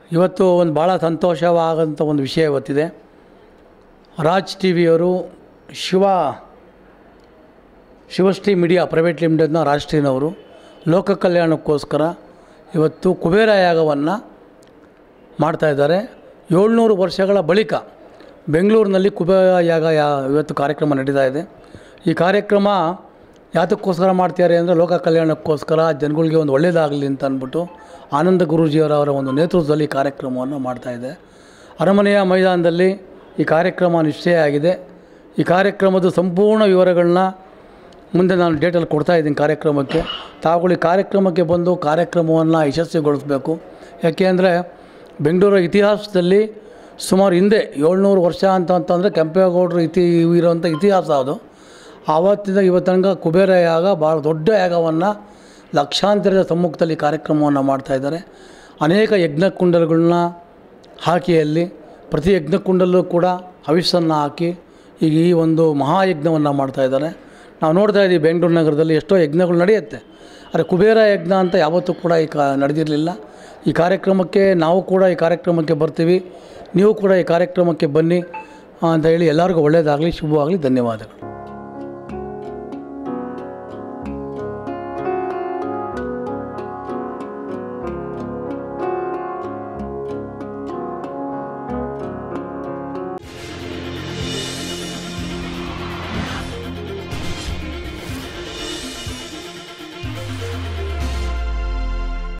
ಇವತ್ತು ಒಂದು ಭಾಳ ಸಂತೋಷವಾಗಂಥ ಒಂದು ವಿಷಯ ಇವತ್ತಿದೆ ರಾಜ್ ಟಿ ವಿಯವರು ಶಿವ ಶಿವಶ್ರೀ ಮೀಡಿಯಾ ಪ್ರೈವೇಟ್ ಲಿಮಿಟೆಡ್ನ ರಾಷ್ಟ್ರೀಯನವರು ಲೋಕ ಕಲ್ಯಾಣಕ್ಕೋಸ್ಕರ ಇವತ್ತು ಕುಬೇರ ಯಾಗವನ್ನು ಮಾಡ್ತಾಯಿದ್ದಾರೆ ಏಳ್ನೂರು ವರ್ಷಗಳ ಬಳಿಕ ಬೆಂಗಳೂರಿನಲ್ಲಿ ಕುಬೇರ ಯಾಗ ಯಾ ಇವತ್ತು ಕಾರ್ಯಕ್ರಮ ನಡೀತಾ ಇದೆ ಈ ಕಾರ್ಯಕ್ರಮ ಯಾತಕ್ಕೋಸ್ಕರ ಮಾಡ್ತಾರೆ ಅಂದರೆ ಲೋಕ ಕಲ್ಯಾಣಕ್ಕೋಸ್ಕರ ಜನಗಳಿಗೆ ಒಂದು ಒಳ್ಳೆಯದಾಗಲಿ ಅಂತ ಅಂದ್ಬಿಟ್ಟು ಆನಂದ ಗುರೂಜಿಯವರವರ ಒಂದು ನೇತೃತ್ವದಲ್ಲಿ ಈ ಕಾರ್ಯಕ್ರಮವನ್ನು ಮಾಡ್ತಾಯಿದೆ ಅರಮನೆಯ ಮೈದಾನದಲ್ಲಿ ಈ ಕಾರ್ಯಕ್ರಮ ನಿಶ್ಚಯ ಆಗಿದೆ ಈ ಕಾರ್ಯಕ್ರಮದ ಸಂಪೂರ್ಣ ವಿವರಗಳನ್ನ ಮುಂದೆ ನಾನು ಡೇಟಲ್ಲಿ ಕೊಡ್ತಾ ಇದ್ದೀನಿ ಕಾರ್ಯಕ್ರಮಕ್ಕೆ ತಾವುಗಳು ಈ ಕಾರ್ಯಕ್ರಮಕ್ಕೆ ಬಂದು ಕಾರ್ಯಕ್ರಮವನ್ನು ಯಶಸ್ವಿಗೊಳಿಸಬೇಕು ಯಾಕೆ ಅಂದರೆ ಬೆಂಗಳೂರು ಇತಿಹಾಸದಲ್ಲಿ ಸುಮಾರು ಹಿಂದೆ ಏಳ್ನೂರು ವರ್ಷ ಅಂತ ಅಂತಂದರೆ ಕೆಂಪೇಗೌಡರು ಇತಿ ಇರೋಂಥ ಇತಿಹಾಸ ಅದು ಆವತ್ತಿಂದ ಇವತ್ತನಕ ಕುಬೇರ ಯಾಗ ಭಾಳ ದೊಡ್ಡ ಯಾಗವನ್ನು ಲಕ್ಷಾಂತರದ ಸಮ್ಮುಖದಲ್ಲಿ ಕಾರ್ಯಕ್ರಮವನ್ನು ಮಾಡ್ತಾಯಿದ್ದಾರೆ ಅನೇಕ ಯಜ್ಞಕುಂಡಲಗಳನ್ನ ಹಾಕಿ ಅಲ್ಲಿ ಪ್ರತಿ ಯಜ್ಞಕುಂಡಲ್ಲೂ ಕೂಡ ಹವಿಸ್ಸನ್ನು ಹಾಕಿ ಈಗ ಈ ಒಂದು ಮಹಾಯಜ್ಞವನ್ನು ಮಾಡ್ತಾಯಿದ್ದಾರೆ ನಾವು ನೋಡ್ತಾ ಇದ್ದೀವಿ ಬೆಂಗಳೂರು ನಗರದಲ್ಲಿ ಎಷ್ಟೋ ಯಜ್ಞಗಳು ನಡೆಯುತ್ತೆ ಆದರೆ ಕುಬೇರ ಯಜ್ಞ ಅಂತ ಯಾವತ್ತೂ ಕೂಡ ಈ ಕಾ ನಡೆದಿರಲಿಲ್ಲ ಈ ಕಾರ್ಯಕ್ರಮಕ್ಕೆ ನಾವು ಕೂಡ ಈ ಕಾರ್ಯಕ್ರಮಕ್ಕೆ ಬರ್ತೀವಿ ನೀವು ಕೂಡ ಈ ಕಾರ್ಯಕ್ರಮಕ್ಕೆ ಬನ್ನಿ ಅಂತ ಹೇಳಿ ಎಲ್ಲರಿಗೂ ಒಳ್ಳೆಯದಾಗಲಿ ಶುಭವಾಗಲಿ ಧನ್ಯವಾದಗಳು